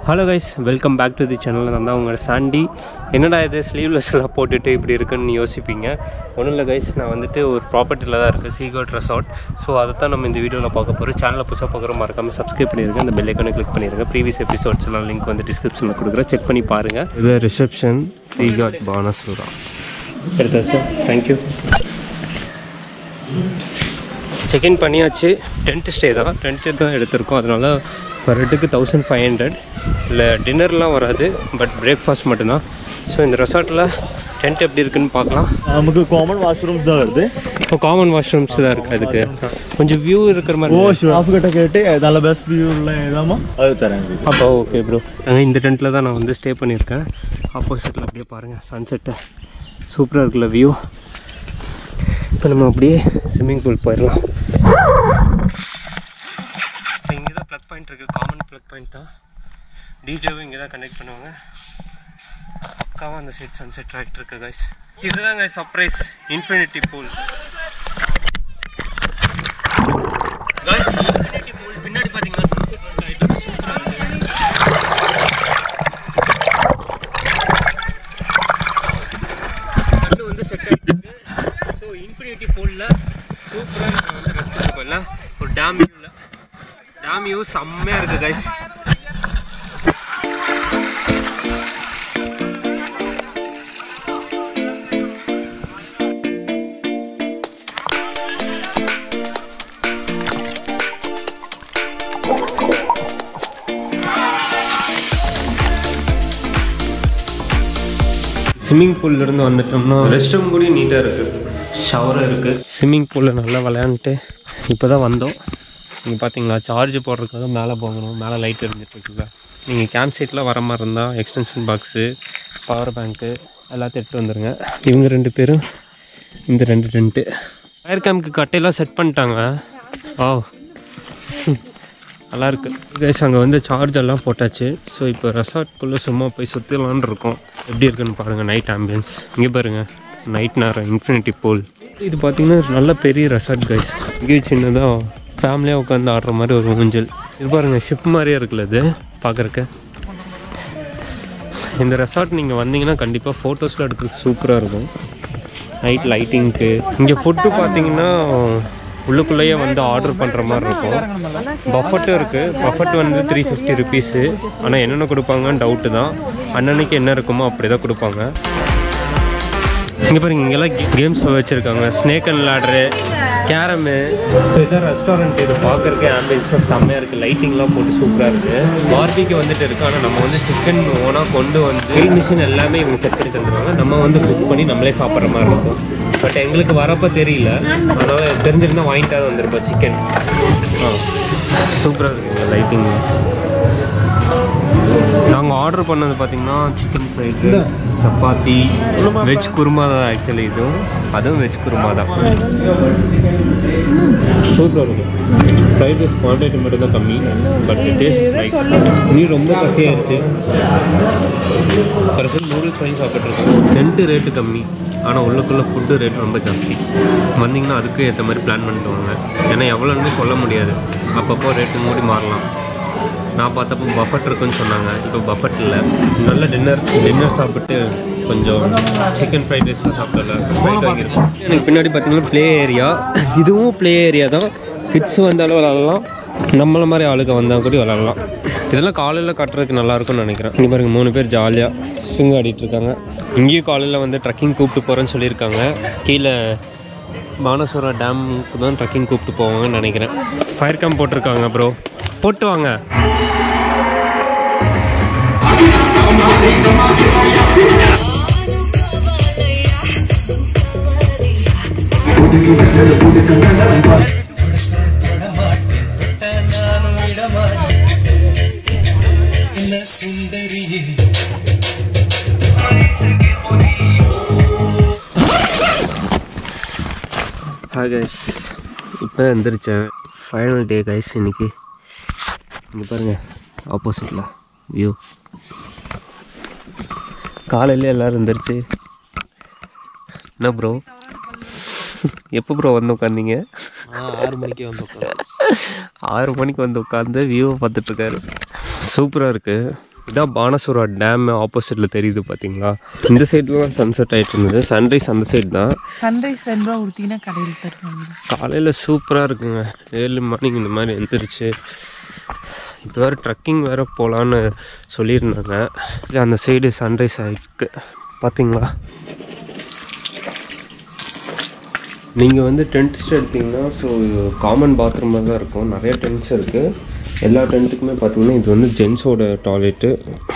Hello guys welcome back to the channel நான் தான் உங்களோட சாண்டி என்னடா இது ஸ்லீவ்லெஸ்லாம் போட்டுட்டு இப்படி இருக்குன்னு யோசிப்பீங்க ஒன்றும் இல்லை கைஸ் நான் வந்துட்டு ஒரு ப்ராப்பர்ட்டியில் தான் இருக்குது சீகோட் ரெசார்ட் ஸோ அதை தான் நம்ம இந்த வீடியோவில் பார்க்க போகிறோம் சேனலில் புதுசாக பார்க்குற மறக்காமல் சப்ஸ்கிரைப் பண்ணிடுங்க அந்த பெல் ஐக்கானை கிளிக் பண்ணிடுங்க ப்ரீவியஸ் எபிசோட்ஸ் எல்லாம் லிங்க் வந்து டிஸ்கிரிப்ஷனில் கொடுக்குறேன் செக் பண்ணி பாருங்கள் இது ரிசப்ஷன் சீகாட் பானசூரா எடுத்தாச்சு தேங்க்யூ செக்இன் பண்ணியாச்சு டென்ட் ஸ்டே தான் டென்ட்டு தான் எடுத்திருக்கோம் அதனால் பர் ஹெட்டுக்கு தௌசண்ட் ஃபைவ் ஹண்ட்ரட் இல்லை டின்னர்லாம் வராது பட் பிரேக்ஃபாஸ்ட் மட்டும்தான் ஸோ இந்த ரெசார்ட்டில் டென்ட் எப்படி இருக்குன்னு பார்க்கலாம் നമുക്ക് കോമൺ വാഷ്റൂംസ് தான் வருது இப்போ காமன் வாஷ்ரூம்ஸ் தான் இருக்குது அதுக்கு கொஞ்சம் வியூ இருக்கிற மாதிரி ഓ സ്റ്റാഫ് കിட்ட കേട്ട് നല്ല ബെസ്റ്റ് വ്യൂ ഉള്ള ഏതാമോ അത് തരാൻ കഴിയും அப்போ ஓகே ப்ரோ நாங்கள் இந்த டென்ட்டில் தான் நான் வந்து ஸ்டே பண்ணியிருக்கேன் ஆப்போசிட்டில் அப்படியே பாருங்கள் சன்செட்டு சூப்பராக இருக்குல்ல வியூ இப்போ நம்ம அப்படியே ஸ்விம்மிங் பூல் போயிடலாம் இப்போ இங்கே தான் ப்ளக் பாயிண்ட் இருக்குது காமன் ப்ளக் பாயிண்ட் தான் டிஜேவும் இங்கே தான் கனெக்ட் பண்ணுவாங்க பக்காவாக அந்த சைட் சன்செட் ஆகிட்டு இருக்கு கைஸ் இதுதாங்க surprise infinity pool guys infinity pool பின்னாடி பார்த்தீங்கன்னா சன்செட் ஆகிட்டு சூப்பராக இருக்குது இது வந்து செட் ஆகிட்டு ஸோ இன்ஃபினிட்டி பூலில் சூப்பராக நம்ம வந்து ரெஸ்ட் எடுக்கல ஒரு டேம் வியூவில் டேம் வியூ செம்மையாக இருக்குது கைஸ் ஸ்விம்மிங் இருந்து வந்துட்டோம்னா ரெஸ்ட் ரூம் கூட நீட்டாக இருக்குது ஷவரும் இருக்குது ஸ்விம்மிங் பூலில் நல்லா விளையாண்டுட்டு இப்போ தான் வந்தோம் நீங்கள் பார்த்தீங்களா சார்ஜ் போடுறதுக்காக மேலே போகணும் மேலே லைட் எரிஞ்சிட்ருக்குங்க நீங்கள் கேம்ப் சைட்லாம் வர மாதிரி இருந்தால் எக்ஸ்டென்ஷன் பாக்ஸு பவர் பேங்க்கு எல்லாத்தையும் எடுத்து வந்துடுங்க இவங்க ரெண்டு பேரும் இந்த ரெண்டு டென்ட்டு ஃபயர் கேம்ப்க்கு கட்டையெல்லாம் செட் பண்ணிட்டாங்க ஆ நல்லா இருக்கு கேஸ் அங்கே வந்து சார்ஜ் எல்லாம் போட்டாச்சு ஸோ இப்போ ரெசார்ட்குள்ளே சும்மா போய் சுற்றலான்னு இருக்கோம் எப்படி இருக்குன்னு பாருங்கள் நைட் ஆம்பியன்ஸ் இங்கே பாருங்கள் நைட் நேரம் இன்ஃபினிட்டி போல் இது பார்த்தீங்கன்னா நல்ல பெரிய ரெசார்ட் கைஸ் இங்கே சின்னதாக ஃபேமிலியாக உட்காந்து ஆடுற மாதிரி ஒரு ஊஞ்சல் இது பாருங்கள் ஷிப் மாதிரியே இருக்குல்ல இது பார்க்குறக்கு இந்த ரெசார்ட் நீங்கள் வந்தீங்கன்னா கண்டிப்பாக ஃபோட்டோஸ்லாம் எடுக்கிறதுக்கு சூப்பராக இருக்கும் நைட் லைட்டிங்க்கு இங்கே ஃபுட்டு பார்த்தீங்கன்னா உள்ளுக்குள்ளேயே வந்து ஆர்டர் பண்ணுற மாதிரி இருக்கும் பஃபட்டும் இருக்குது பஃபட் வந்து த்ரீ ஃபிஃப்டி ருபீஸு ஆனால் என்னென்ன கொடுப்பாங்கன்னு டவுட்டு தான் அன்னன்னைக்கு என்ன இருக்குமோ அப்படி தான் கொடுப்பாங்க இங்கே பாருங்க இங்கெல்லாம் கேம்ஸ் வச்சுருக்காங்க ஸ்னேக் அண்ட் லேடரு கேரமு இதான் ரெஸ்டாரண்ட் இது பார்க்குறக்கே ஆம்பியன்ஸாக செம்மையாக இருக்குது லைட்டிங்லாம் போட்டு சூப்பராக இருக்குது பார்பிக்கு வந்துட்டு இருக்கு ஆனால் நம்ம வந்து சிக்கன் ஓனாக கொண்டு வந்து கிரில் மிஷின் எல்லாமே இவங்க செட் பண்ணி தந்துருவாங்க நம்ம வந்து குக் பண்ணி நம்மளே சாப்பிட்ற மாதிரி இருக்கும் பட் எங்களுக்கு வரப்போ தெரியல அதனால் தெரிஞ்சிருந்தா வாங்கிட்டு தான் வந்திருப்போம் சிக்கன் ஆ சூப்பராக இருக்குங்க லைட்டிங் நாங்கள் ஆர்டர் பண்ணது பார்த்தீங்கன்னா chicken fried rice chapati veg kurma தான் ஆக்சுவலி இதுவும் அதுவும் வெஜ் குருமா தான் சூப்பராக இருக்கும் ஃப்ரைட் ரைஸ் குவான்டிட்டி மட்டும் தான் கம்மி பட் டேஸ்ட் லைக் நீ ரொம்ப பசியாயிருச்சு பர்சன் நூடுல்ஸ் வாங்கி சாப்பிட்ருக்கோம் டென்ட்டு ரேட்டு கம்மி ஆனால் உள்ளுக்குள்ளே ஃபுட்டு ரேட் ரொம்ப ஜாஸ்தி வந்தீங்கன்னா அதுக்கு ஏற்ற மாதிரி பிளான் பண்ணிட்டு வாங்க ஏன்னா எவ்வளோன்னு சொல்ல முடியாது அப்பப்போ ரேட்டு மூடி மாறலாம் நான் பார்த்தப்போ பஃபட் இருக்குன்னு சொன்னாங்க இப்போ பஃபட் இல்லை நல்ல டின்னர் டின்னர் சாப்பிட்டு கொஞ்சம் சிக்கன் ஃப்ரைட் ரைஸ்லாம் சாப்பிடல ஃப்ரைட் வாங்கியிருக்கோம் எனக்கு பின்னாடி பார்த்தீங்கன்னா ப்ளே ஏரியா இதுவும் ப்ளே ஏரியா தான் கிட்ஸ் வந்தாலும் விளாட்லாம் நம்மள மாதிரி ஆளுங்க வந்தால் கூட விளாட்லாம் இதெல்லாம் காலையில் கட்டுறதுக்கு நல்லா இருக்கும்னு நினைக்கிறேன் இங்கே பாருங்க மூணு பேர் ஜாலியாக ஸ்விங் ஆடிட்டு இருக்காங்க இங்கேயும் காலையில் வந்து ட்ரக்கிங் கூப்பிட்டு போகிறேன்னு சொல்லியிருக்காங்க கீழே பானசோரா டேமுக்கு தான் ட்ரக்கிங் கூப்பிட்டு போவாங்கன்னு நினைக்கிறேன் ஃபயர் கேம்ப் போட்டிருக்காங்க ப்ரோ போட்டு வாங்க நானும் விடமாட்டேன் என்ன சுந்தரியே ஹாய் கைஸ் இப்போ எந்திரிச்சேன் ஃபைனல் டே கைஸ் இன்னைக்கு இங்கே பாருங்கள் ஆப்போசிட்டில் வியூ காலையில எல்லோரும் எந்திரிச்சு என்ன ப்ரோ எப்போ ப்ரோ வந்து உட்காந்தீங்க ஆறு மணிக்கே வந்து ஆறு மணிக்கு வந்து உட்காந்து வியூவை பார்த்துட்ருக்காரு சூப்பராக இருக்குது இதான் பானசுரா டேம் ஆப்போசிட்டில் தெரியுது பார்த்தீங்களா இந்த சைட்லாம் சன்செட் ஆகிட்டு இருந்தது சன்ரைஸ் அந்த சைடு தான் சன்ரைஸ் ரெண்டு ரூபா கொடுத்தீங்கன்னா கடையில் தருவாங்க காலையில் சூப்பராக இருக்குங்க ஏர்லி மார்னிங் இந்த மாதிரி எந்திரிச்சு இப்போ வேறு ட்ரக்கிங் வேறு போகலான்னு சொல்லியிருந்தாங்க இது அந்த சைடு சன்ரைஸ் ஆகிருக்கு பார்த்தீங்களா நீங்கள் வந்து டென்ட்ஸ் எடுத்தீங்கன்னா ஸோ காமன் பாத்ரூமாக தான் இருக்கும் நிறைய டென்ட்ஸ் இருக்குது எல்லா டென்ட்டுக்குமே பார்த்தீங்கன்னா இது வந்து ஜென்ஸோட டாய்லெட்டு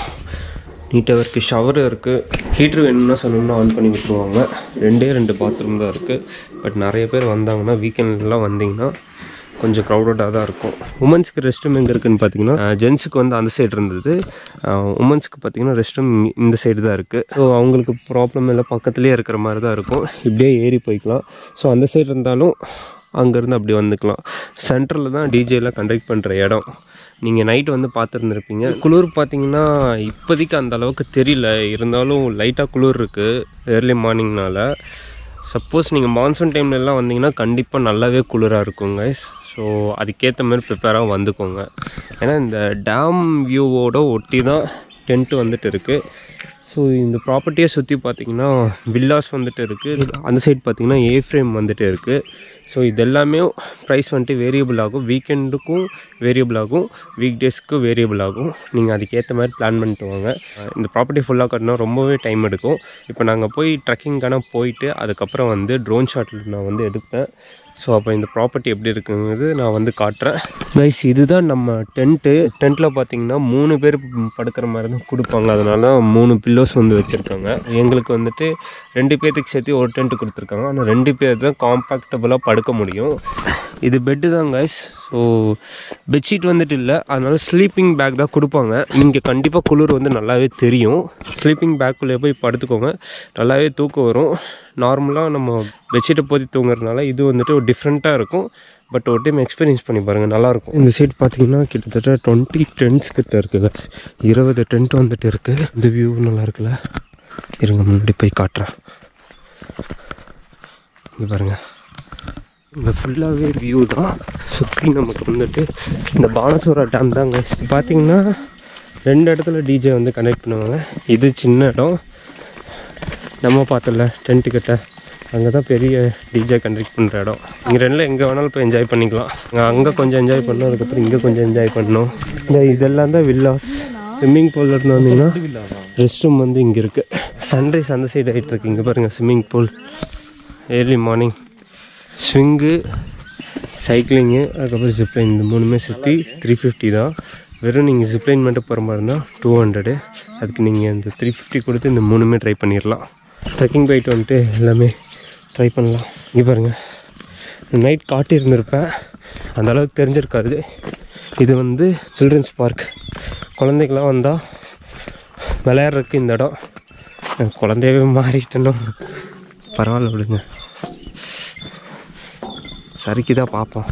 நீட்டாக இருக்குது ஷவர் இருக்குது ஹீட்ரு வேணும்னா சொன்னோம்னா ஆன் பண்ணி விட்டுருவாங்க ரெண்டே ரெண்டு பாத்ரூம் தான் இருக்குது பட் நிறைய பேர் வந்தாங்கன்னா வீக்கெண்ட்லாம் வந்தீங்கன்னா கொஞ்சம் க்ரௌடடாக தான் இருக்கும் உமன்ஸ்க்கு ரெஸ்ட் ரூம் எங்கே இருக்குன்னு பார்த்தீங்கன்னா ஜென்ஸுக்கு வந்து அந்த சைடு இருந்தது உமன்ஸ்க்கு பார்த்தீங்கன்னா ரெஸ்ட் ரூம் இந்த சைடு தான் இருக்குது ஸோ அவங்களுக்கு ப்ராப்ளம் இல்லை பக்கத்துலேயே இருக்கிற மாதிரி தான் இருக்கும் இப்படியே ஏறி போய்க்கலாம் ஸோ அந்த சைடு இருந்தாலும் அங்கேருந்து அப்படி வந்துக்கலாம் சென்டரில் தான் டிஜேலாம் கண்டக்ட் பண்ணுற இடம் நீங்கள் நைட் வந்து பார்த்துருந்துருப்பீங்க குளிர் பார்த்தீங்கன்னா இப்போதைக்கு அந்த அளவுக்கு தெரியல இருந்தாலும் லைட்டாக குளிர் இருக்குது ஏர்லி மார்னிங்னால சப்போஸ் நீங்கள் மான்சூன் டைம்லலாம் வந்தீங்கன்னா கண்டிப்பாக நல்லாவே குளிராக இருக்கும் கைஸ் ஸோ அதுக்கேற்ற மாதிரி ப்ரிப்பேராக வந்துக்கோங்க ஏன்னா இந்த டேம் வியூவோட ஒட்டி தான் டென்ட்டு வந்துட்டு இருக்குது ஸோ இந்த ப்ராப்பர்ட்டியை சுற்றி பார்த்தீங்கன்னா வில்லாஸ் வந்துட்டு இருக்குது அந்த சைடு பார்த்தீங்கன்னா ஏ ஃப்ரேம் வந்துட்டு இருக்குது ஸோ இது எல்லாமே ப்ரைஸ் வந்துட்டு வேரியபிள் ஆகும் வீக்கெண்டுக்கும் வேரியபிள் ஆகும் வீக் டேஸ்க்கும் வேரியபிள் ஆகும் நீங்கள் அதுக்கேற்ற மாதிரி பிளான் பண்ணிட்டு வாங்க அஹ் இந்த ப்ராப்பர்ட்டி ஃபுல்லாக கட்டினா ரொம்பவே டைம் எடுக்கும் இப்போ நாங்கள் போய் ட்ரெக்கிங்கான போயிட்டு அதுக்கப்புறம் வந்து ட்ரோன் ஷாட்டில் நான் வந்து எடுப்பேன் ஸோ அப்போ இந்த ப்ராப்பர்ட்டி எப்படி இருக்குங்கிறது நான் வந்து காட்டுறேன் கைஸ் இதுதான் நம்ம டென்ட்டு டென்ட்டில் பார்த்தீங்கன்னா மூணு பேர் படுக்கிற மாதிரி தான் கொடுப்பாங்க அதனால தான் மூணு பில்லோஸ் வந்து வச்சுருக்காங்க எங்களுக்கு வந்துட்டு ரெண்டு பேர்த்துக்கு சேர்த்து ஒரு டென்ட் கொடுத்துருக்காங்க ஆனால் ரெண்டு பேர் தான் காம்பேக்டபுளாக படுக்க முடியும் இது பெட்டு தான் கைஸ் ஸோ பெட்ஷீட் வந்துட்டு இல்லை அதனால ஸ்லீப்பிங் பேக் தான் கொடுப்பாங்க இங்கே கண்டிப்பாக குளிர் வந்து நல்லாவே தெரியும் ஸ்லீப்பிங் பேக்குள்ளே போய் படுத்துக்கோங்க நல்லாவே தூக்கம் வரும் நார்மலாக நம்ம பெட்ஷீட்டை போத்தி தூங்குறதுனால இது வந்துட்டு ஒரு டிஃப்ரெண்ட்டாக இருக்கும் பட் ஒரு டைம் எக்ஸ்பீரியன்ஸ் பண்ணி பாருங்கள் நல்லாயிருக்கும் இந்த சைடு பார்த்தீங்கன்னா கிட்டத்தட்ட டுவெண்ட்டி டென்ட்ஸ் கிட்ட இருக்குது இருபது டென்ட் வந்துட்டு இருக்குது இந்த வியூ நல்லா இருக்குல்ல இருங்க முன்னாடி போய் காட்டுறேன் இங்கே பாருங்கள் இந்த ஃபுல்லாகவே வியூ தான் சுற்றி நமக்கு வந்துட்டு இந்த பானசூரா டேம் தாங்க பார்த்தீங்கன்னா ரெண்டு இடத்துல டிஜே வந்து கனெக்ட் பண்ணுவாங்க இது சின்ன இடம் நம்ம பார்த்தல டென்ட்டு கிட்ட அங்கே தான் பெரிய டிஜே கண்டக்ட் பண்ணுற இடம் இங்கே ரெண்டில் எங்கே வேணாலும் போய் என்ஜாய் பண்ணிக்கலாம் அங்கே கொஞ்சம் என்ஜாய் பண்ணோம் அதுக்கப்புறம் இங்கே கொஞ்சம் என்ஜாய் பண்ணோம் இந்த இதெல்லாம் தான் வில்லாஸ் ஸ்விம்மிங் பூலில் இருந்து வந்தீங்கன்னா ரெஸ்ட் ரூம் வந்து இங்கே இருக்குது சன்ரைஸ் அந்த சைடு ஆகிட்டு இருக்கு இங்கே பாருங்கள் swimming pool early morning swing cycling அதுக்கப்புறம் ஜிப்லைன் இந்த மூணுமே சுற்றி த்ரீ ஃபிஃப்டி தான் வெறும் நீங்கள் ஜிப்லைன் மட்டும் போகிற மாதிரி இருந்தால் டூ ஹண்ட்ரடு அதுக்கு நீங்கள் இந்த த்ரீ ஃபிஃப்டி கொடுத்து இந்த மூணுமே ட்ரை பண்ணிடலாம் ட்ரெக்கிங் போயிட்டு வந்துட்டு எல்லாமே ட்ரை பண்ணலாம் இங்கே பாருங்கள் நைட் காட்டியிருந்திருப்பேன் அந்த அளவுக்கு தெரிஞ்சிருக்காது இது வந்து சில்ட்ரன்ஸ் பார்க் குழந்தைங்களாம் வந்தால் விளையாடுறதுக்கு இந்த இடம் நான் குழந்தையவே மாறிட்டேனோ பரவாயில்ல விடுங்க சரிக்கு தான் பார்ப்போம்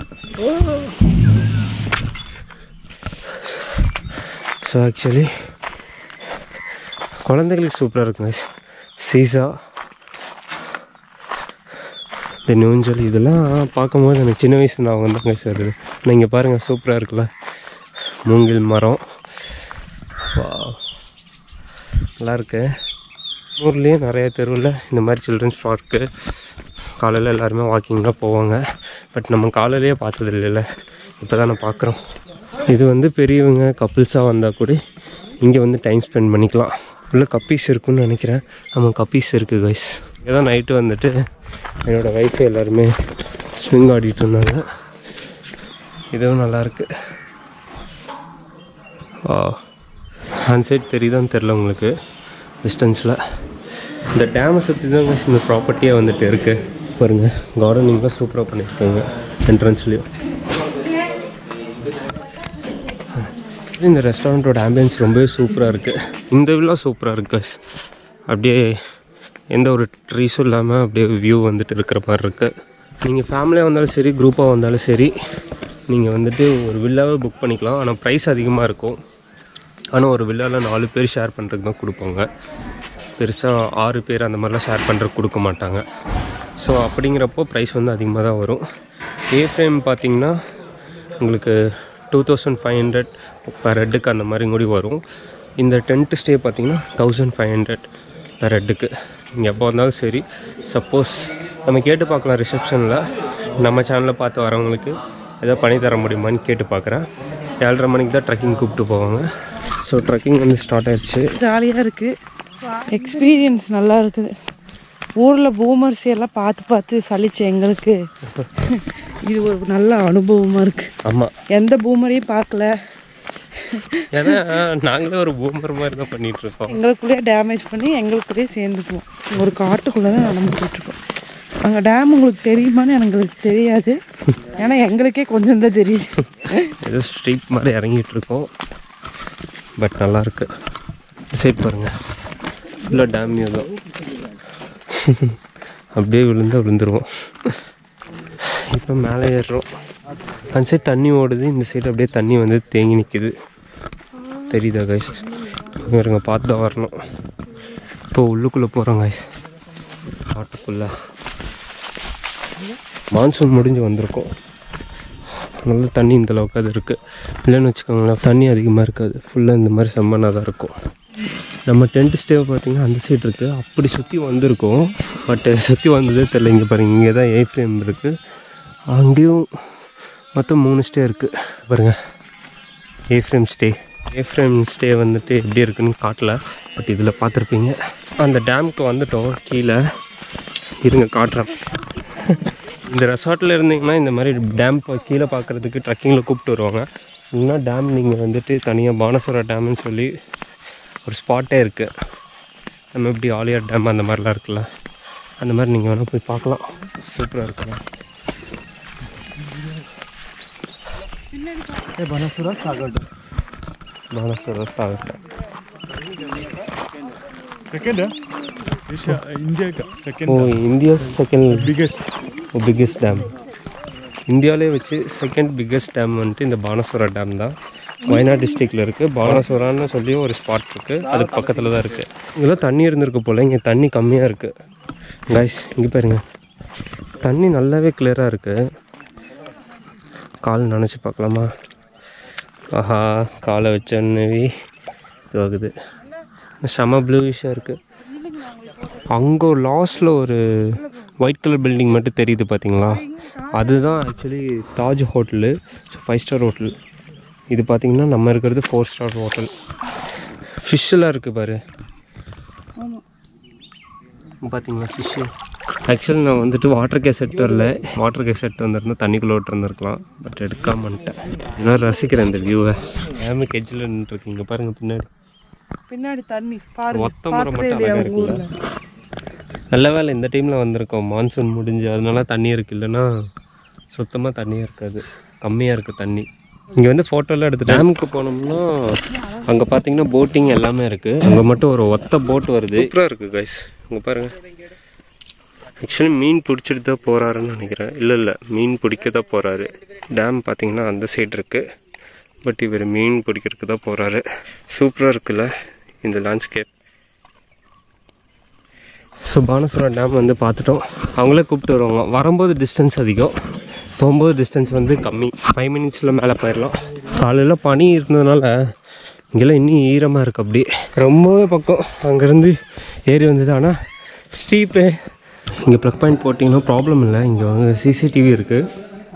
ஸோ ஆக்சுவலி குழந்தைகளுக்கு சூப்பராக இருக்குங்க சீசா இந்த நூஞ்சல் இதெல்லாம் பார்க்கும்போது எனக்கு சின்ன வயசு நான் வந்தாங்க சார் இது நீங்கள் பாருங்கள் சூப்பராக இருக்குல்ல மூங்கில் மரம் Wow. நல்லா இருக்கு ஊர்லேயே நிறைய தெருவில் இந்த மாதிரி சில்ட்ரன்ஸ் பார்க்கு காலையில் எல்லாருமே வாக்கிங்லாம் போவாங்க பட் நம்ம காலையிலேயே பார்த்தது இல்லைல்ல இப்போ தான் நான் பார்க்குறோம் இது வந்து பெரியவங்க கப்புள்ஸாக வந்தால் கூட இங்கே வந்து டைம் ஸ்பெண்ட் பண்ணிக்கலாம் உள்ள கப்பீஸ் இருக்குன்னு நினைக்கிறேன் ஆமாம் கப்பீஸ் இருக்குது கைஸ் இங்கே தான் நைட்டு வந்துட்டு என்னோடய ஒய்ஃபு எல்லாருமே ஸ்விங் ஆடிட்டு இருந்தாங்க இதுவும் நல்லாயிருக்கு வா அந்த சைடு தெரியுதான்னு தெரில உங்களுக்கு டிஸ்டன்ஸில் இந்த டேமை சுற்றி தான் guys இந்த ப்ராப்பர்ட்டியே வந்துட்டு இருக்குது பாருங்கள் கார்டனிங்லாம் சூப்பராக பண்ணியிருக்காங்க என்ட்ரன்ஸ்லேயும் இந்த ரெஸ்டாரண்ட்டோட ஆம்பியன்ஸ் ரொம்பவே சூப்பராக இருக்குது இந்த வில்லா சூப்பராக இருக்கு guys. அப்படியே எந்த ஒரு ட்ரீஸும் இல்லாமல் அப்படியே வியூ வந்துட்டு இருக்கிற மாதிரி இருக்குது நீங்கள் ஃபேமிலியாக வந்தாலும் சரி குரூப்பாக வந்தாலும் சரி நீங்கள் வந்துட்டு ஒரு வில்லாவே புக் பண்ணிக்கலாம் ஆனால் ப்ரைஸ் அதிகமாக இருக்கும் ஆனால் ஒரு வில்லாவில் நாலு பேர் ஷேர் பண்ணுறதுக்கு தான் கொடுப்பாங்க பெருசாக ஆறு பேர் அந்த மாதிரிலாம் ஷேர் பண்ணுறதுக்கு கொடுக்க மாட்டாங்க ஸோ அப்படிங்கிறப்போ ப்ரைஸ் வந்து அதிகமாக தான் வரும் ஏ ஃப்ரேம் பார்த்தீங்கன்னா உங்களுக்கு two thousand five hundred per ஹெட்டுக்கு அந்த மாதிரி கூடி வரும் இந்த டென்ட் ஸ்டே பார்த்தீங்கன்னா தௌசண்ட் ஃபைவ் ஹண்ட்ரட் பர் ஹெட்டுக்கு நீங்கள் எப்போ வந்தாலும் சரி சப்போஸ் நம்ம கேட்டு பார்க்கலாம் ரிசப்ஷனில் நம்ம சேனலில் பார்த்து வரவங்களுக்கு ஏதாவது பண்ணி தர முடியுமான்னு கேட்டு பார்க்குறேன் ஏழரை மணிக்கு தான் ட்ரெக்கிங் கூப்பிட்டு போவாங்க ஸோ ட்ரெக்கிங் வந்து ஸ்டார்ட் ஆயிடுச்சு ஜாலியாக இருக்குது எக்ஸ்பீரியன்ஸ் நல்லா இருக்குது ஊரில் பூமர்ஸ் எல்லாம் பார்த்து பார்த்து சலிச்சு எங்களுக்கு இது ஒரு நல்ல அனுபவமாக இருக்குது ஆமாம் எந்த பூமரையும் பார்க்கல ஏன்னா நாங்களே ஒரு பூமர் மாதிரி தான் பண்ணிட்டு இருக்கோம் எங்களுக்குள்ளேயே டேமேஜ் பண்ணி எங்களுக்குள்ளேயே சேர்ந்துக்குவோம் ஒரு காட்டுக்குள்ளே தான் நடந்து போயிட்டுருக்கோம் அங்கே டேம் உங்களுக்கு தெரியுமான்னு எங்களுக்கு தெரியாது ஏன்னா எங்களுக்கே கொஞ்சம் தான் தெரியுது ஏதோ ஸ்ட்ரீட் மாதிரி இறங்கிட்டு இருக்கோம் பட் நல்லா இருக்கு சரி பாருங்க ஃபுல்லாக டேம் வியூ தான் அப்படியே விழுந்தா விழுந்துருவோம் இப்போ மேலே ஏறுறோம் அந்த சைடு தண்ணி ஓடுது இந்த சைடு அப்படியே தண்ணி வந்து தேங்கி நிற்கிது தெரியுதா கைஸ் இவருங்க பார்த்து தான் வரணும் இப்போ உள்ளுக்குள்ளே போகிறோம் கைஸ் காட்டுக்குள்ளே மான்சூன் முடிஞ்சு வந்திருக்கோம் நல்ல தண்ணி இந்த அளவுக்கு அது இருக்குது இல்லைன்னு வச்சுக்கோங்களேன் தண்ணி அதிகமாக இருக்காது ஃபுல்லாக இந்த மாதிரி செம்மனாக தான் இருக்கும் நம்ம டென்ட் ஸ்டே பார்த்தீங்கன்னா அந்த சைடு இருக்குது அப்படி சுற்றி வந்திருக்கோம் பட் சுற்றி வந்ததே தெரில இங்கே பாருங்க இங்கே தான் ஏ ஃப்ரேம் இருக்குது அங்கேயும் மொத்தம் மூணு ஸ்டே இருக்குது பாருங்க a frame stay a frame stay வந்துட்டு எப்படி இருக்குன்னு காட்டல பட் இதில் பார்த்துருப்பீங்க அந்த டேமுக்கு வந்துட்டோம் கீழே இருங்க காட்டுறேன் இந்த ரெசார்ட்டில் இருந்தீங்கன்னா இந்த மாதிரி டேம் கீழே பார்க்குறதுக்கு ட்ரக்கிங்கில் கூப்பிட்டு வருவாங்க இல்லைன்னா டேம் நீங்கள் வந்துட்டு தனியாக பானசுரா டேம்னு சொல்லி ஒரு ஸ்பாட்டே இருக்குது நம்ம எப்படி ஆலியார் டேம் அந்த மாதிரிலாம் இருக்குல்ல அந்த மாதிரி நீங்கள் வேணால் போய் பார்க்கலாம் சூப்பராக இருக்குங்க बनसुरा सागर பானசுரா சாகர் सेकंड है एशिया इंडिया का second oh India second biggest biggest dam இந்தியாவிலே வச்சு செகண்ட் பிக்கெஸ்ட் டேம் வந்துட்டு இந்த பானசுரா டேம் தான் வயநாடு டிஸ்ட்ரிக்டில் இருக்குது பானசுரான்னு சொல்லி ஒரு ஸ்பாட் இருக்குது அதுக்கு பக்கத்தில் தான் இருக்குது இங்கெல்லாம் தண்ணி இருந்திருக்கு போல் இங்கே தண்ணி கம்மியாக இருக்குது கைஸ் இங்கே பாருங்க தண்ணி நல்லாவே கிளியராக இருக்குது கால் நினச்சி பார்க்கலாமா ஆஹா காலை வச்சோன்னே இதுவாகுது செம ப்ளூவிஷாக இருக்குது அங்கே லாஸ்ட்டில் ஒரு ஒயிட் கலர் பில்டிங் மட்டும் தெரியுது பார்த்தீங்களா அதுதான் actually Taj hotel five star hotel இது பார்த்தீங்கன்னா நம்ம இருக்கிறது ஃபோர் ஸ்டார் ஹோட்டல் ஃபிஷ்ஷெல்லாம் இருக்குது பாரு பார்த்தீங்களா ஃபிஷ்ஷு ஆக்சுவலி நான் வந்துட்டு வாட்டர் கேசட் வரல வாட்டர் கேசட் வந்திருந்தா தண்ணிக்குள்ளே விட்டுருந்துருக்கலாம் பட் எடுக்காம வந்துட்டேன் நான் ரசிக்கிறேன் இந்த வியூவை டேமுக்கு எஜ்ஜில் நின்றுருக்கு இங்கே பாருங்கள் பின்னாடி பின்னாடி தண்ணி பாருங்க ஒத்த முறை பார்த்ததே மட்டும் இல்லையா அழகாக உங்க இருக்குல்ல ஊர்ல நல்ல வேலை இந்த டைமில் வந்திருக்கோம் மான்சூன் முடிஞ்சு அதனால தண்ணி இருக்கு இல்லைன்னா சுத்தமாக தண்ணியாக இருக்காது கம்மியாக இருக்குது தண்ணி இங்கே வந்து ஃபோட்டோலாம் எடுத்து டேமுக்கு போனோம்னா அங்கே பார்த்தீங்கன்னா போட்டிங் எல்லாமே இருக்குது அங்கே மட்டும் ஒரு ஒத்த போட் வருது சூப்பராக இருக்குது கைஸ் இங்கே பாருங்கள் ஆக்சுவலி மீன் பிடிச்சிட்டு தான் போகிறாருன்னு நினைக்கிறேன் இல்லை இல்லை மீன் பிடிக்க தான் போகிறாரு டேம் பார்த்தீங்கன்னா அந்த சைடு இருக்குது பட் இவர் மீன் பிடிக்கிறதுக்கு தான் போகிறாரு சூப்பராக இருக்குல்ல இந்த லேண்ட்ஸ்கேப் ஸோ பானசுரா டேம் வந்து பார்த்துட்டோம் அவங்களே கூப்பிட்டு வருவாங்க வரும்போது டிஸ்டன்ஸ் அதிகம் போகும்போது டிஸ்டன்ஸ் வந்து கம்மி ஃபைவ் மினிட்ஸில் மேலே போயிடலாம் காலையில் பனி இருந்ததுனால இங்கெல்லாம் இன்னும் ஈரமாக இருக்குது அப்படி ரொம்பவே பக்கம் அங்கேருந்து ஏறி வந்தது ஆனால் ஸ்டீப்பு இங்கே ப்ளக் பாயிண்ட் போட்டிங்கன்னா ப்ராப்ளம் இல்லை இங்கே வந்து சிசிடிவி இருக்குது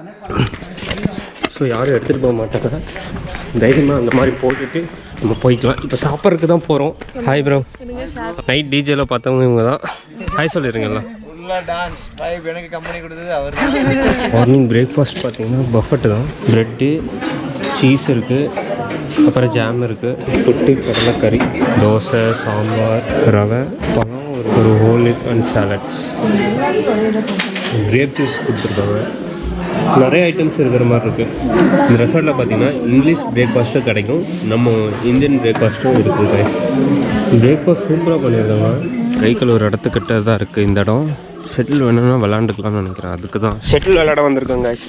ஸோ யாரும் எடுத்துகிட்டு போக மாட்டாங்க தைரியமாக அந்த மாதிரி போட்டுட்டு நம்ம போய்க்கலாம் இப்போ சாப்பிட்றதுக்கு தான் போகிறோம் ஹாய் ப்ரோ நைட் டிஜேல பார்த்தவங்க இவங்க தான் ஹாய் சொல்லிடுங்கல்ல டான்ஸ் வைப் எனக்கு கம்பெனி கொடுத்தது அவர் மார்னிங் பிரேக்ஃபாஸ்ட் பார்த்தீங்கன்னா பஃபட்டு தான் ப்ரெட்டு சீஸ் இருக்குது அப்புறம் ஜாம் இருக்குது புட்டு கடலைக்கறி தோசை சாம்பார் ரவை பழம் ஒரு ஒரு whole and salads grape juice கொடுத்துருக்காங்க நிறைய ஐட்டம்ஸ் இருக்கிற மாதிரி இருக்குது இந்த ரெசார்ட்டில் பார்த்தீங்கன்னா இங்கிலீஷ் பிரேக்ஃபாஸ்ட்டும் கிடைக்கும் நம்ம இந்தியன் பிரேக்ஃபாஸ்ட்டும் இருக்குது கைஸ் பிரேக்ஃபாஸ்ட் சூப்பராக பண்ணியிருக்காங்க கைக்கல் ஒரு இடத்துக்கிட்ட தான் இருக்குது இந்த இடம் ஷெட்டில் வேணும்னா விளாண்டுக்கலாம்னு நினைக்கிறேன் அதுக்கு தான் ஷெட்டில் விளையாட வந்திருக்கோம் கைஸ்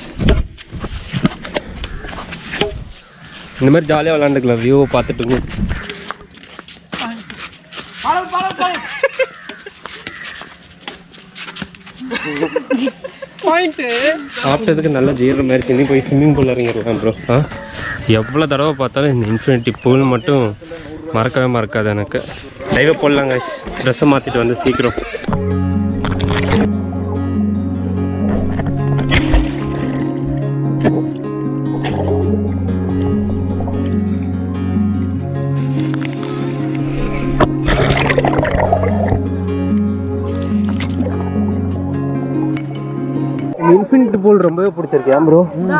இந்த மாதிரி ஜாலியாக விளாண்டுக்கலாம் வியூவை பார்த்துட்டு பாயிண்ட்டு சாப்பிட்டதுக்கு நல்ல ஜீரணம் மாதிரி நீ போய் ஸ்விம்மிங் பூல் இறங்கிடலாம் ப்ரோ ஆ எவ்வளோ தடவை பார்த்தாலும் இந்த இன்ஃபினிட்டி பூல் மட்டும் மறக்கவே மறக்காது எனக்கு லைவை போடலாங்க ட்ரெஸ்ஸை மாற்றிட்டு வந்து சீக்கிரம் இன்ஃபினிட்டி பூல் ரொம்பவே பிடிச்சிருக்கு ஏன் ப்ரோ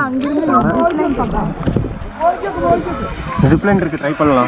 ஜிப்லைன் இருக்கு ட்ரை பண்ணலாம்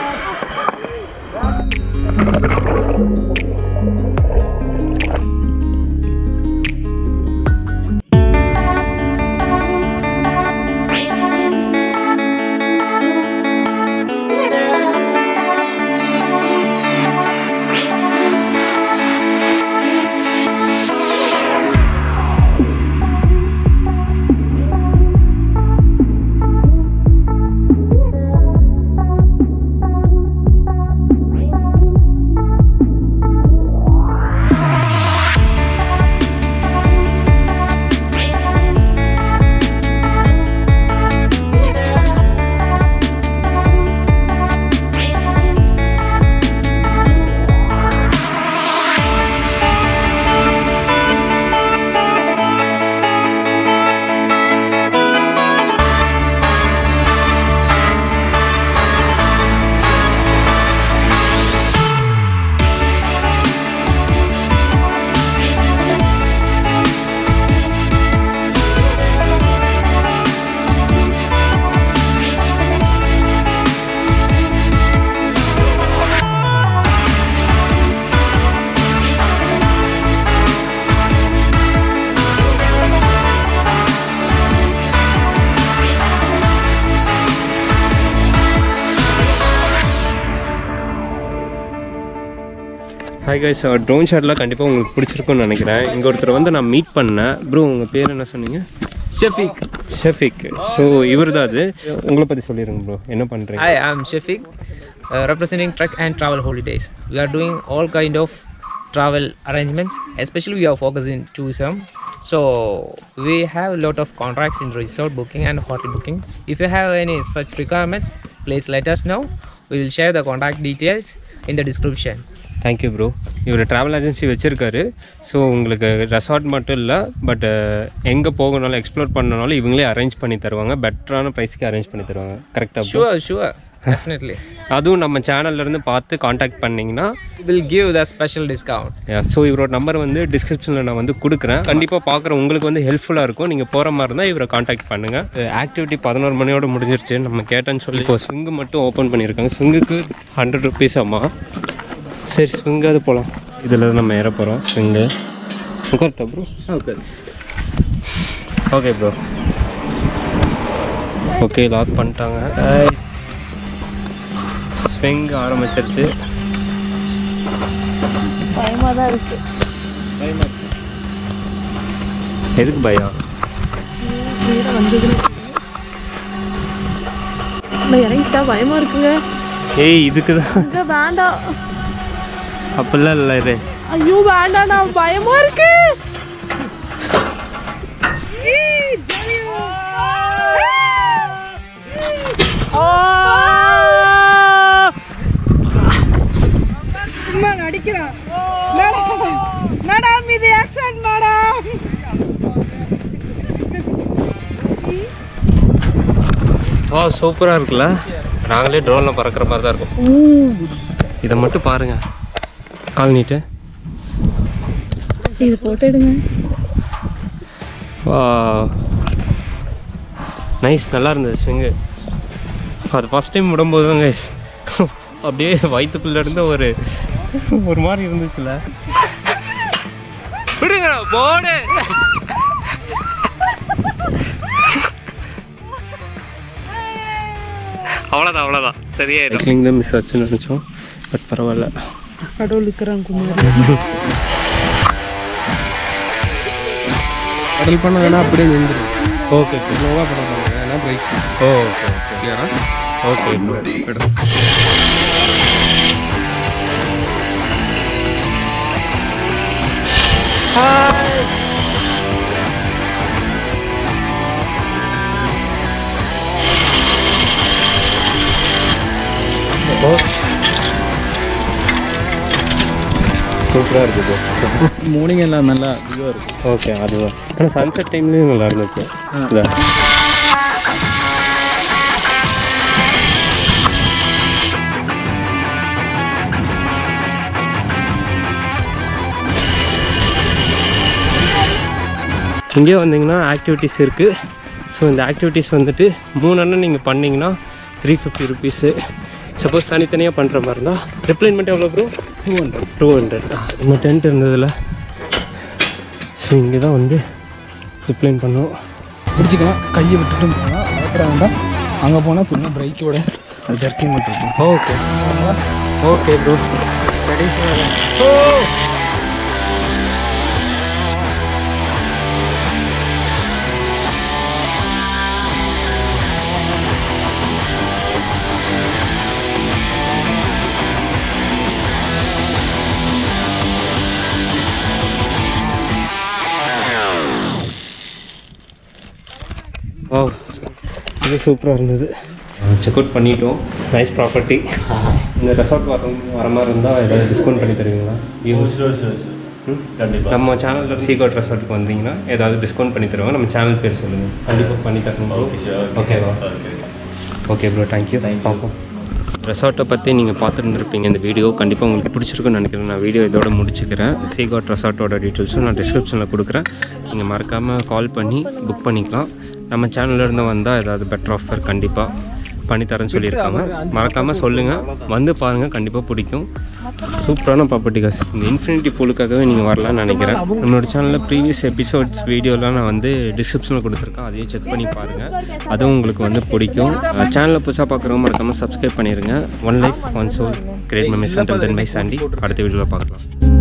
ஹாய் கைஸ் ட்ரோன் ஷாட்லாம் கண்டிப்பாக உங்களுக்கு பிடிச்சிருக்கும்னு நினைக்கிறேன் இங்கே ஒருத்தர் வந்து நான் மீட் பண்ணேன் ப்ரோ உங்கள் பேர் என்ன சொன்னீங்க Shafiq. ஷெஃபிக் ஸோ இவர் தான் அது உங்களை பற்றி சொல்லிடுங்க ப்ரோ என்ன பண்ணுறீங்க Hi, I'm Shafiq, uh, representing Trek and Travel Holidays. We are doing all kind of travel arrangements, especially we are focusing tourism. So we have a lot of contracts in resort booking and hotel booking. If you have any such requirements, please let us know. We will share the contact details in the description. Thank you bro இவர் travel agency வச்சுருக்காரு so உங்களுக்கு resort மட்டும் இல்லை but எங்கே போகணும்னாலும் explore பண்ணனாலும் இவங்களே arrange பண்ணி தருவாங்க பெட்டரான ப்ரைஸ்க்கு அரேஞ்ச் பண்ணி தருவாங்க கரெக்டாக ப்ரோ Sure, sure, definitely. அதுவும் நம்ம சேனல்லேருந்து பார்த்து காண்டாக்ட் பண்ணிங்கன்னா We will give the special discount. So இவரோட நம்பர் வந்து டிஸ்கிரிப்ஷனில் நான் வந்து கொடுக்குறேன் கண்டிப்பாக பார்க்குற உங்களுக்கு வந்து ஹெல்ப்ஃபுல்லாக இருக்கும் நீங்கள் போகிற மாதிரி இருந்தால் இவரை காண்டாக்ட் பண்ணுங்கள் ஆக்டிவிட்டி பதினோரு மணியோட முடிஞ்சிருச்சு நம்ம கேட்டேன்னு சொல்லி இப்போ ஸ்விங்கு மட்டும் ஓப்பன் பண்ணியிருக்காங்க ஸ்விங்குக்கு ஹண்ட்ரட் ருபீஸ் ஆமா சரி ஸ்விங்கு அது போகலாம் இதில் நம்ம ஏற போகிறோம் ஸ்விங்கு உட்கார்ட்டா bro Okay. Okay bro okay lock பண்ணிட்டாங்க ஸ்விங் ஆரம்பிச்சிருச்சு பயமாக தான் இருக்கு எதுக்கு பயம் நம்ம இறங்கிட்டா பயமா இருக்குங்க ஏய் இதுக்கு தான் இங்க வேண்டாம் அப்படிலாம் இல்லை இது ஐயோ வேண்டாம் நான் பயமா இருக்கு நடிக்கிறான் மேடம் இது ஆக்ஷன் மேடம் வா சூப்பராக இருக்குல்ல நாங்களே ட்ரோனில் பறக்கிற மாதிரி தான் இருக்கும் இதை மட்டும் பாருங்க கால் நீட்டு இது போட்டு எடுங்க வா நைஸ் நல்லா இருந்தது ஸ்விங்கு அது ஃபஸ்ட் டைம் விடும்போது தான் கைஸ் அப்படியே வயிற்றுக்குள்ளே இருந்து ஒரு ஒரு மாதிரி இருந்துச்சுல விடுங்க போடு அவ்வளோதான் அவ்வளோதான் சரியாயிடும் சைக்கிளிங் தான் மிஸ் ஆச்சுன்னு நினச்சோம் பட் பரவாயில்ல கடவுள் இருக்கிறான் குமார் கடல் பண்ண வேணா அப்படியே நின்றுடும் ஓகே ஓகே ஸ்லோவாக பண்ண பாருங்க ஏன்னா பிரேக் ஓ ஓகே ஓகே கிளியரா ஓகே விடு சூப்பராக இருக்குது மார்னிங் எல்லாம் நல்லா இதுவாக இருக்கும் ஓகே அதுதான் ஆனால் சன்செட் டைம்லேயும் நல்லா இருந்துச்சு இதான். இங்கே வந்தீங்கன்னா ஆக்டிவிட்டீஸ் இருக்குது ஸோ இந்த ஆக்டிவிட்டீஸ் வந்துட்டு மூணு அண்ணன் நீங்கள் பண்ணீங்கன்னா த்ரீ ஃபிஃப்டி ருபீஸு சப்போஸ் தனித்தனியாக பண்ணுற மாதிரி இருந்தால் ரிப்ளைன்மெண்ட் எவ்வளோ bro two hundred two hundred நம்ம டென்ட் இருந்ததில் ஸோ இங்கே தான் வந்து ரிப்ளைன் பண்ணோம் பிடிச்சிக்கலாம் கையை விட்டுட்டு போனால் பயப்பட வேண்டாம் அங்கே போனால் சும்மா பிரேக்கோட அது ஜர்க்கிங் மட்டும் இருக்கும் ஓகே ஓகே ப்ரோ ஓ இது சூப்பராக இருந்தது செக் அவுட் பண்ணிட்டோம் நைஸ் ப்ராப்பர்ட்டி இந்த ரெசார்ட் வர வர மாதிரி இருந்தால் ஏதாவது டிஸ்கவுண்ட் பண்ணி தருவீங்களா வியூஸ் நம்ம சேனலில் சீகோட் ரெசார்ட்டுக்கு வந்தீங்கன்னா ஏதாவது டிஸ்கவுண்ட் பண்ணி தருவாங்க நம்ம சேனல் பேர் சொல்லுங்கள் கண்டிப்பாக பண்ணி தரணும் ஓகேவா ஓகே ப்ரோ தேங்க்யூ பார்ப்போம் ரெசார்ட்டை பற்றி நீங்கள் பார்த்துருந்துருப்பீங்க இந்த வீடியோ கண்டிப்பாக உங்களுக்கு பிடிச்சிருக்குன்னு நினைக்கிறேன் நான் வீடியோ இதோட முடிச்சுக்கிறேன் சீகாட் ரெசார்ட்டோட டீட்டெயில்ஸும் நான் டிஸ்கிரிப்ஷனில் கொடுக்குறேன் நீங்கள் மறக்காமல் கால் பண்ணி புக் பண்ணிக்கலாம் நம்ம சேனல்ல இருந்து வந்தால் ஏதாவது பெட்டர் ஆஃபர் கண்டிப்பாக பண்ணித்தரேன்னு சொல்லியிருக்காங்க மறக்காமல் சொல்லுங்கள் வந்து பாருங்கள் கண்டிப்பாக பிடிக்கும் சூப்பரான ப்ராப்பர்ட்டி காசு இந்த இன்ஃபினிட்டி பூலுக்காகவே நீங்கள் வரலாம்னு நினைக்கிறேன் நம்மளோட சேனலில் ப்ரீவியஸ் எபிசோட்ஸ் வீடியோலாம் நான் வந்து டிஸ்கிரிப்ஷனில் கொடுத்துருக்கேன் அதையும் செக் பண்ணி பாருங்கள் அதுவும் உங்களுக்கு வந்து பிடிக்கும் சேனலில் புதுசாக பார்க்குறவங்க மறக்காமல் சப்ஸ்கிரைப் பண்ணிடுங்க one life one soul great memories until then bye Sandy அடுத்த வீடியோவில் பார்க்கலாம்